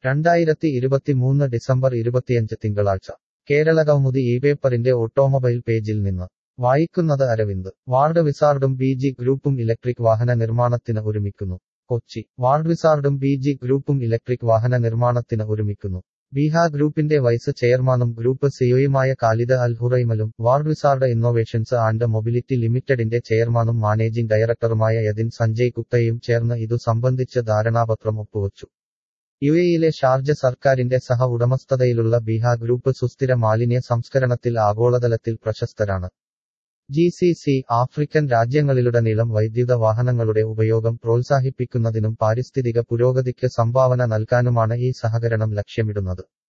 രണ്ടായിരത്തി ഇരുപത്തിമൂന്ന് ഡിസംബർ ഇരുപത്തിയഞ്ച് തിങ്കളാഴ്ച കേരള കൗമുദി ഈ പേപ്പറിന്റെ ഓട്ടോമൊബൈൽ പേജിൽ നിന്ന് വായിക്കുന്നത് അരവിന്ദ് വാർഡ് വിസാർഡും ബി ജി ഗ്രൂപ്പും ഇലക്ട്രിക് വാഹന നിർമ്മാണത്തിന് ഒരുമിക്കുന്നു കൊച്ചി വാർഡ് വിസാർഡും ബി ജി ഗ്രൂപ്പും ഇലക്ട്രിക് വാഹന നിർമ്മാണത്തിന് ഒരുമിക്കുന്നു ബീഹ ഗ്രൂപ്പിന്റെ വൈസ് ചെയർമാനും ഗ്രൂപ്പ് സിഒയുമായ കാലിദ് അൽ ഹുറൈമലും Ward Wizard innovations and mobility ലിമിറ്റഡിന്റെ ചെയർമാനും മാനേജിംഗ് ഡയറക്ടറുമായ യതിൻ സഞ്ജയ് ഗുപ്തയും ചേർന്ന് ഇതു സംബന്ധിച്ച് ധാരണാപത്രം ഒപ്പുവച്ചു യു എയിലെ ഷാർജ സർക്കാരിന്റെ സഹ ഉടമസ്ഥതയിലുള്ള ബീഹ ഗ്രൂപ്പ് സുസ്ഥിര മാലിന്യ സംസ്കരണത്തിൽ ആഗോളതലത്തിൽ പ്രശസ്തരാണ് ജി സി സി ആഫ്രിക്കൻ രാജ്യങ്ങളിലുടനീളം വൈദ്യുത വാഹനങ്ങളുടെ ഉപയോഗം പ്രോത്സാഹിപ്പിക്കുന്നതിനും പാരിസ്ഥിതിക പുരോഗതിക്ക് സംഭാവന നൽകാനുമാണ് ഈ സഹകരണം ലക്ഷ്യമിടുന്നത്